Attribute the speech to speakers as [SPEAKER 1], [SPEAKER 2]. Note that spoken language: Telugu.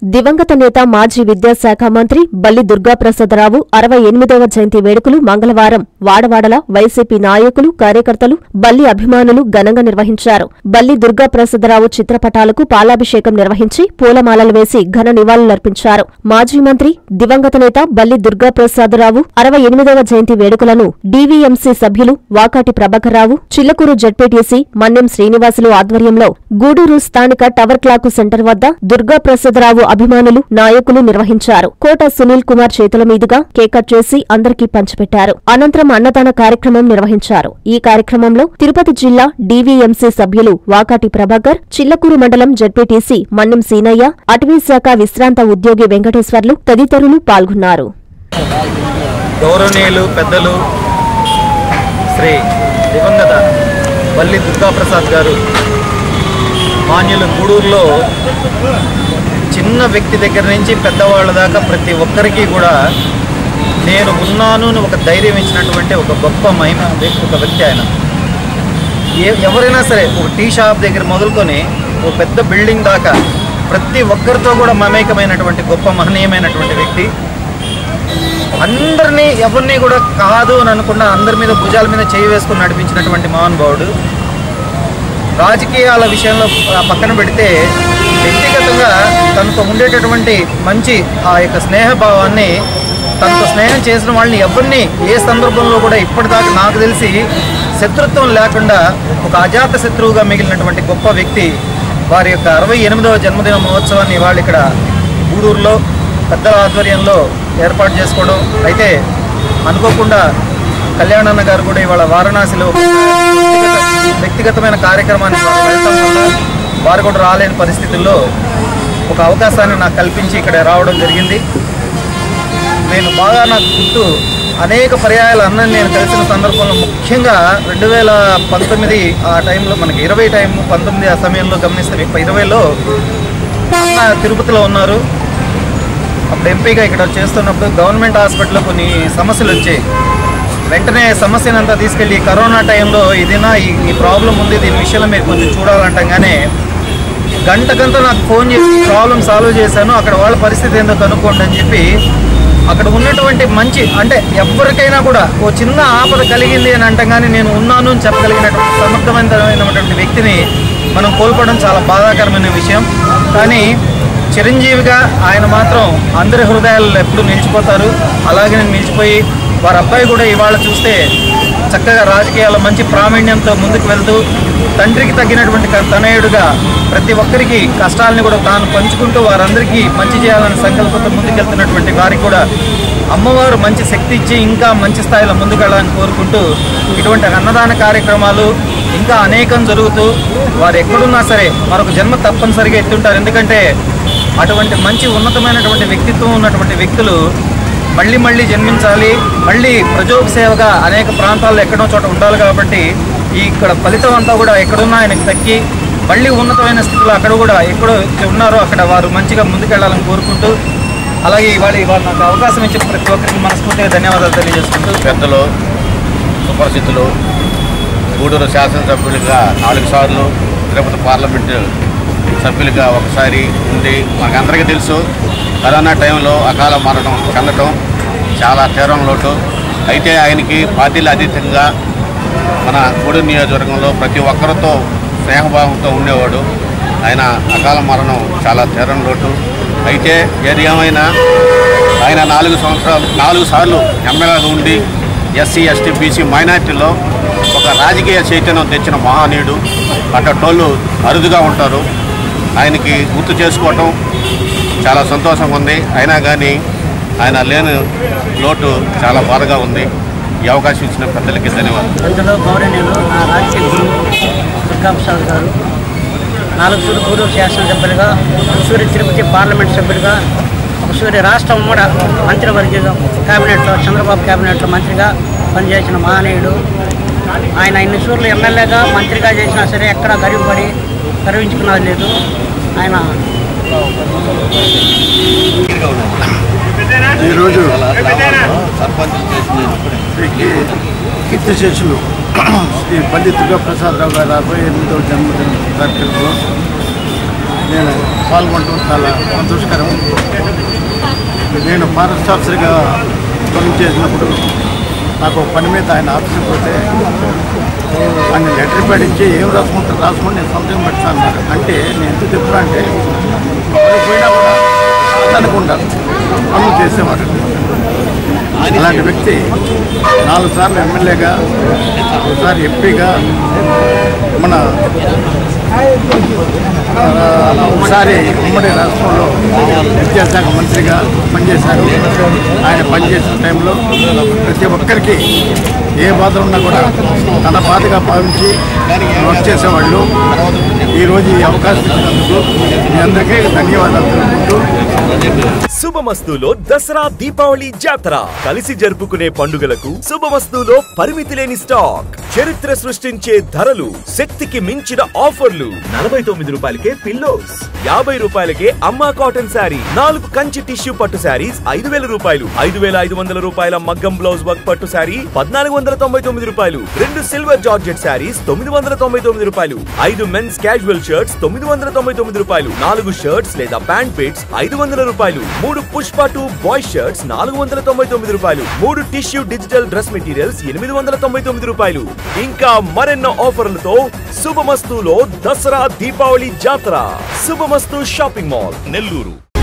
[SPEAKER 1] దివంగత నేత మాజీ విద్యాశాఖ మంత్రి బల్లి దుర్గాప్రసాదరావు అరవై ఎనిమిదవ జయంతి వేడుకలు మంగళవారం వాడవాడల వైసీపీ నాయకులు కార్యకర్తలు బల్లి అభిమానులు ఘనంగా నిర్వహించారు బల్లి దుర్గాప్రసాదరావు చిత్రపటాలకు పాలాభిషేకం నిర్వహించి పూలమాలలు వేసి ఘన నివాళులర్పించారు మాజీ మంత్రి దివంగత నేత బల్లి దుర్గాప్రసాదరావు అరవై ఎనిమిదవ జయంతి వేడుకలను డీవీఎంసీ సభ్యులు వాకాటి ప్రభాకర్రావు చిల్లకూరు జడ్పీటీసీ మన్నెం శ్రీనివాసులు ఆధ్వర్యంలో గూడూరు స్థానిక టవర్ క్లాకు సెంటర్ వద్ద దుర్గాప్రసాదరావు అభిమానులు నాయకులు నిర్వహించారు కోట సునీల్ కుమార్ చేతుల మీదుగా కేక్ కట్ చేసి అందరికీ పంచిపెట్టారు అనంతరం అన్నదాన కార్యక్రమం నిర్వహించారు ఈ కార్యక్రమంలో తిరుపతి జిల్లా డీవీఎంసీ సభ్యులు వాకాటి ప్రభాకర్ చిల్లకూరు మండలం జడ్పీటీసీ మన్నెం సీనయ్య అటవీ శాఖ విశ్రాంత ఉద్యోగి వెంకటేశ్వర్లు తదితరులు పాల్గొన్నారు
[SPEAKER 2] గౌరవనీయులు పెద్దలు శ్రీ దివంగత వల్లి దుర్గాప్రసాద్ గారు మాన్యులు గూడూరులో చిన్న వ్యక్తి దగ్గర నుంచి పెద్దవాళ్ళ దాకా ప్రతి ఒక్కరికి కూడా నేను ఉన్నాను అని ఒక ధైర్యం ఇచ్చినటువంటి ఒక గొప్ప మహిమ వ్యక్తి- ఒక వ్యక్తి ఆయన ఏ ఎవరైనా సరే ఒక టీ షాప్ దగ్గర మొదలుకొని ఒక పెద్ద బిల్డింగ్ దాకా ప్రతి ఒక్కరితో కూడా మమేకమైనటువంటి గొప్ప మహనీయమైనటువంటి వ్యక్తి అందరినీ ఎవరిని కూడా కాదు అని అనుకున్న అందరి మీద భుజాల మీద చేయి వేసుకుని నడిపించినటువంటి మహానుభావుడు రాజకీయాల విషయంలో ఆ, పక్కన పెడితే వ్యక్తిగతంగా తనతో ఉండేటటువంటి మంచి ఆ యొక్క స్నేహభావాన్ని తనతో స్నేహం చేసిన వాళ్ళని ఎవరిని ఏ సందర్భంలో కూడా ఇప్పటిదాకా నాకు తెలిసి శత్రుత్వం లేకుండా ఒక అజాత శత్రువుగా మిగిలినటువంటి గొప్ప వ్యక్తి వారి యొక్క అరవై ఎనిమిదవ జన్మదిన మహోత్సవాన్ని వాళ్ళు ఇక్కడ గూడూరులో పెద్దల ఆధ్వర్యంలో ఏర్పాటు చేసుకోవడం అయితే అనుకోకుండా కళ్యాణన్న గారు కూడా ఇవాళ వారణాసిలో ఒక వ్యక్తిగత- వ్యక్తిగతమైన కార్యక్రమాన్ని వారు వెళ్ళటం వల్ల వారు కూడా రాలేని పరిస్థితుల్లో ఒక అవకాశాన్ని నాకు కల్పించి ఇక్కడ రావడం జరిగింది నేను బాగా నాకు గుర్తు అనేక పర్యాయాలు అన్నని నేను కలిసిన సందర్భంలో ముఖ్యంగా రెండు వేల పంతొమ్మిది ఆ టైంలో మనకి ఇరవై టైం పంతొమ్మిది ఆ సమయంలో గమనిస్తే ఇరవైలో అన్న తిరుపతిలో ఉన్నారు అప్పుడు ఎంపీగా ఇక్కడ చేస్తున్నప్పుడు గవర్నమెంట్ హాస్పిటల్లో కొన్ని సమస్యలు వచ్చాయి వెంటనే సమస్యను అంతా తీసుకెళ్ళి కరోనా టైంలో ఇదినా ఈ ఈ ప్రాబ్లం ఉంది దీని విషయంలో మీరు కొంచెం చూడాలంటంగానే గంట గంట నాకు ఫోన్ చేసి ప్రాబ్లం సాల్వ్ చేశాను అక్కడ వాళ్ళ పరిస్థితి ఏందో కనుక్కోండి అని చెప్పి అక్కడ ఉన్నటువంటి మంచి అంటే ఎవరికైనా కూడా ఓ చిన్న ఆపద కలిగింది అని అంటగానే నేను ఉన్నాను అని చెప్పగలిగినటువంటి సమర్థవంతమైనటువంటి వ్యక్తిని మనం కోల్పోవడం చాలా బాధాకరమైన విషయం కానీ చిరంజీవిగా ఆయన మాత్రం అందరి హృదయాల్లో ఎప్పుడు నిలిచిపోతారు అలాగే నేను నిలిచిపోయి వారి అబ్బాయి కూడా ఇవాళ చూస్తే చక్కగా రాజకీయాల్లో మంచి ప్రావీణ్యంతో ముందుకు వెళ్తూ తండ్రికి తగ్గినటువంటి క- తనయుడుగా ప్రతి ఒక్కరికి కష్టాలని కూడా తాను పంచుకుంటూ వారందరికీ మంచి చేయాలని సంకల్పంతో ముందుకెళ్తున్నటువంటి వారికి కూడా అమ్మవారు మంచి శక్తి ఇచ్చి ఇంకా మంచి స్థాయిలో ముందుకెళ్ళాలని కోరుకుంటూ ఇటువంటి అన్నదాన కార్యక్రమాలు ఇంకా అనేకం జరుగుతూ వారు ఎక్కడున్నా సరే మరొక జన్మ తప్పనిసరిగా ఎత్తుంటారు ఎందుకంటే అటువంటి మంచి ఉన్నతమైనటువంటి వ్యక్తిత్వం ఉన్నటువంటి వ్యక్తులు మళ్ళీ మళ్ళీ జన్మించాలి మళ్ళీ ప్రజోపసేవగా అనేక ప్రాంతాల్లో ఎక్కడో చోట ఉండాలి కాబట్టి ఈ ఇక్కడ ఫలితం అంతా కూడా ఎక్కడున్నా ఆయనకు తగ్గి మళ్ళీ ఉన్నతమైన స్థితిలో అక్కడ కూడా ఎక్కడో ఉన్నారో అక్కడ వారు మంచిగా ముందుకెళ్లాలని కోరుకుంటూ అలాగే ఇవాళ ఇవాళ నాకు అవకాశం ఇచ్చిన ప్రతి ఒక్కరికి మనస్ఫూర్తిగా ధన్యవాదాలు తెలియజేసుకుంటూ
[SPEAKER 3] పెద్దలు సుపరిచితులు గూడూరు శాసనసభ్యులుగా నాలుగు సార్లు తిరుపతి పార్లమెంటు సభ్యులుగా ఒకసారి ఉండి మాకందరికీ తెలుసు కరోనా టైంలో అకాల మరణం చెందటం చాలా తీవ్రం లోటు అయితే ఆయనకి పార్టీల అతీతంగా మన గూడూరు నియోజకవర్గంలో ప్రతి ఒక్కరితో స్నేహభావంతో ఉండేవాడు ఆయన అకాల మరణం చాలా తీవ్రం లోటు అయితే ఏది ఏమైనా ఆయన నాలుగు సంవత్సరాలు నాలుగు సార్లు ఎమ్మెల్యేగా ఉండి ఎస్సీ ఎస్టీ బీసీ మైనార్టీలో ఒక రాజకీయ చైతన్యం తెచ్చిన మహానీయుడు అట్టోళ్ళు అరుదుగా ఉంటారు ఆయనకి గుర్తు చేసుకోవటం చాలా సంతోషంగా ఉంది అయినా కానీ ఆయన లేని లోటు చాలా బాధగా ఉంది ఈ అవకాశం ఇచ్చిన పెద్దలకి ధన్యవాదాలు
[SPEAKER 4] అందులో గౌరవనీయులు నా రాజకీయ గురువు దుర్గాప్రసాద్ గారు నాలుగు సూర్య గూడూరు శాసనసభ్యులుగా సూర్య తిరుపతి పార్లమెంట్ సభ్యులుగా ఒక సూర్య రాష్ట్ర ఉమ్మడ మంత్రివర్గ కేబినెట్లో చంద్రబాబు కేబినెట్లో మంత్రిగా పనిచేసిన మహనీయుడు ఆయన ఇన్ని సూర్లు ఎమ్మెల్యేగా మంత్రిగా చేసినా సరే ఎక్కడ గర్వపడి గర్వించుకున్నది లేదు ఆయన
[SPEAKER 5] ఈరోజు శ్రీ కీర్తిశేషులు శ్రీ పల్లి దుర్గాప్రసాదరావు గారి అరవై ఎనిమిదవ జన్మదిన కార్యక్రమంలో నేను పాల్గొనడం చాలా సంతోషకరం నేను ఫారెస్ట్ ఆఫీసర్గా పని చేసినప్పుడు నాకు ఒక పని మీద ఆయన ఆఫీస్కి పోతే ఆయన లెటర్ పడించి ఏం రాసుకుంటారు రాసుకుని నేను సంతకం పెడతాను అన్నారు అంటే నేను ఎందుకు చెప్తున్నా అంటే ఎవరు పోయినా కూడా అనుకుంటా పనులు చేసేవాడు అలాంటి వ్యక్తి నాలుగు సార్లు ఎమ్మెల్యేగా ఒకసారి ఎంపీగా మన ఆ, ఒకసారి ఉమ్మడి రాష్ట్రంలో విద్యాశాఖ మంత్రిగా పనిచేశారు ఆయన పనిచేసిన టైంలో ప్రతి ఒక్కరికి ఏ బాధ ఉన్నా కూడా తన బాధగా భావించి వర్క్ చేసేవాళ్ళు ఈరోజు ఈ అవకాశం ఇచ్చినందుకు మీ అందరికీ ధన్యవాదాలు తెలుపుకుంటూ
[SPEAKER 6] శుభమస్తులో దసరా దీపావళి జాతర కలిసి జరుపుకునే పండుగలకు శుభమస్తులో పరిమితి లేని స్టాక్ చరిత్ర సృష్టించే ధరలు శక్తికి మించిన ఆఫర్లు నలభై తొమ్మిది రూపాయలకే పిల్లోస్ యాభై రూపాయలకే అమ్మా కాటన్ శారీ నాలుగు కంచి టిష్యూ పట్టు శారీస్ ఐదు వేల రూపాయలు ఐదు వేల ఐదు వందల రూపాయల మగ్గం బ్లౌజ్ వర్క్ పట్టు శారీ పద్నాలుగు వందల తొంభై తొమ్మిది రూపాయలు రెండు సిల్వర్ జార్జెట్ శారీస్ తొమ్మిది వందల తొంభై తొమ్మిది రూపాయలు ఐదు మెన్స్ క్యాజువల్ షర్ట్స్ తొమ్మిది వందల తొంభై తొమ్మిది రూపాయలు నాలుగు షర్ట్స్ లేదా ప్యాంట్ పిట్స్ ఐదు వందల రూపాయలు మూడు పుష్ప టూ బాయ్ షర్ట్స్ నాలుగు వందల తొంభై తొమ్మిది రూపాయలు మూడు టిష్యూ డిజిటల్ డ్రెస్ మెటీరియల్స్ ఎనిమిది వందల తొంభై తొమ్మిది రూపాయలు ఇంకా మరెన్నో ఆఫర్లతో శుభమస్తులో దసరా దీపావళి జాతర శుభమస్తు షాపింగ్ మాల్ నెల్లూరు